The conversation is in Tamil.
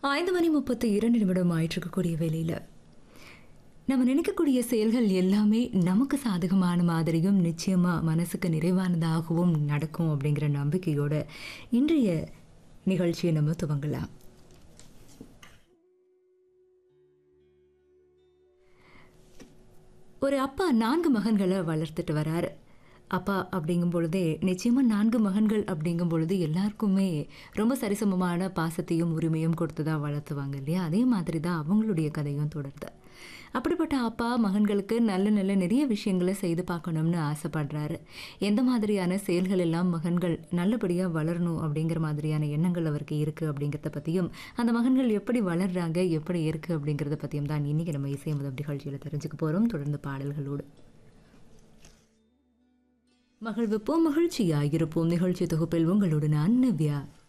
ஐந்து மணி முப்பத்தி இரண்டு நிமிடம் ஆயிட்டிருக்கக்கூடிய வேலையில் நம்ம நினைக்கக்கூடிய செயல்கள் எல்லாமே நமக்கு சாதகமான மாதிரியும் நிச்சயமாக மனசுக்கு நிறைவானதாகவும் நடக்கும் அப்படிங்கிற நம்பிக்கையோட இன்றைய நிகழ்ச்சியை நம்ம துவங்கலாம் ஒரு அப்பா நான்கு மகன்களை வளர்த்துட்டு வராரு அப்பா அப்படிங்கும் பொழுதே நிச்சயமாக நான்கு மகன்கள் அப்படிங்கும் பொழுது எல்லாருக்குமே ரொம்ப சரிசமமான பாசத்தையும் உரிமையும் கொடுத்து தான் வளர்த்துவாங்க இல்லையா அதே மாதிரி தான் அவங்களுடைய கதையும் தொடருது அப்படிப்பட்ட அப்பா மகன்களுக்கு நல்ல நல்ல நிறைய விஷயங்களை செய்து பார்க்கணும்னு ஆசைப்படுறாரு எந்த மாதிரியான செயல்கள் எல்லாம் மகன்கள் நல்லபடியாக வளரணும் அப்படிங்கிற மாதிரியான எண்ணங்கள் அவருக்கு இருக்குது அப்படிங்கிறத பற்றியும் அந்த மகன்கள் எப்படி வளர்றாங்க எப்படி இருக்குது அப்படிங்கிறத பற்றியும் தான் இன்றைக்கி நம்ம இசை முதல் நிகழ்ச்சியில் தெரிஞ்சுக்க போகிறோம் தொடர்ந்து பாடல்களோடு மகிழ்விப்போம் மகிழ்ச்சியாயிருப்போம் நிகழ்ச்சி தொகுப்பில் உங்களோடு நான் நிவ்யா